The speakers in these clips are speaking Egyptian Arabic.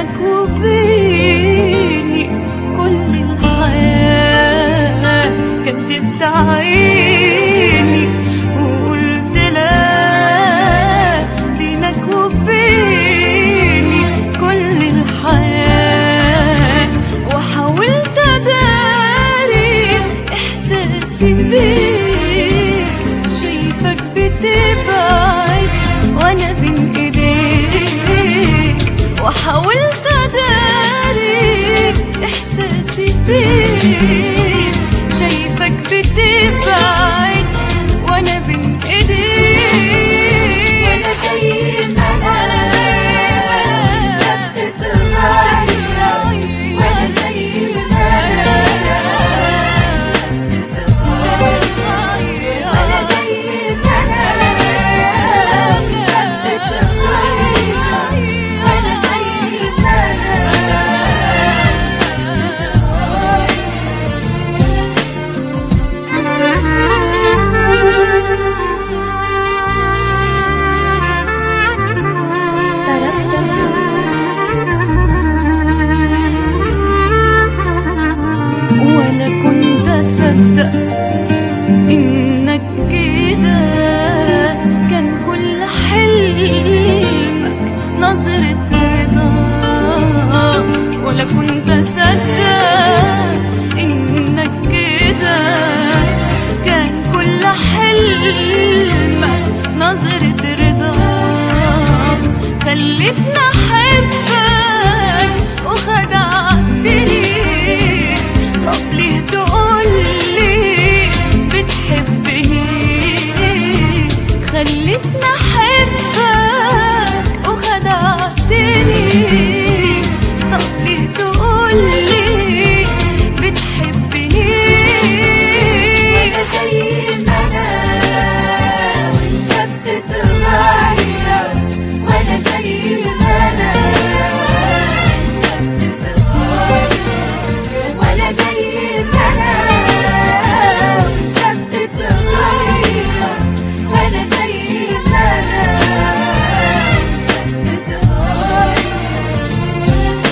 بينك وبيني كل الحياة كدبت عيني وقلت لا بينك وبيني كل الحياة وحاولت أداري إحساسي بيك شايفك بتبعد وأنا بين إيديك وحاولت أداري إحساسي بيك شايفك بتبعد وأنا بين إيديك وأنا زي ما أنا أنت بتتغير وأنا زي ما أنا وأنا زي ما أنا أنت بتتغير وأنا زي ما ولا كنت أصدق إنك كده كان كل حلمك نظرة رضا ولا كنت أصدق إنك كده كان كل حلمك نظرة رضا خلتني أحبك وخدعتني طب ليه تقولي بتحبني خلتني احبك وخدعتني طب ليه تقولي بتحبني وأنا زي ما أنا وأنت بتتغير وأنا زي ما أنا وأنت بتتغير وأنا زي ما أنا وأنت بتتغير وأنا زي ما أنا وأنت بتتغير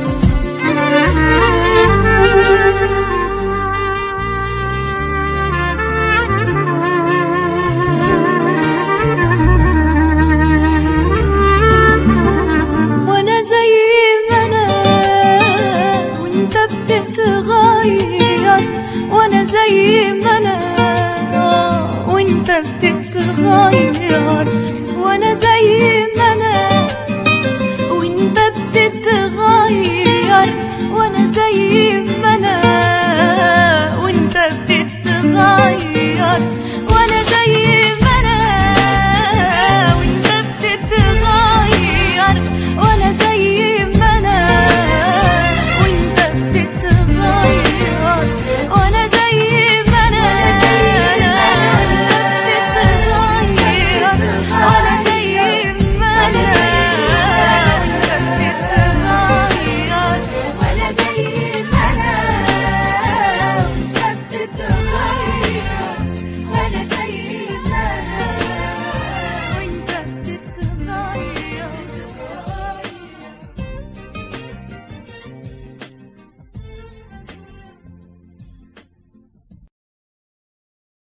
وانا زي ما انا وانت بتتغير وانا زي ما انا وانت بتتغير وانا زي ما انا وانت بتتغير وانا زي ما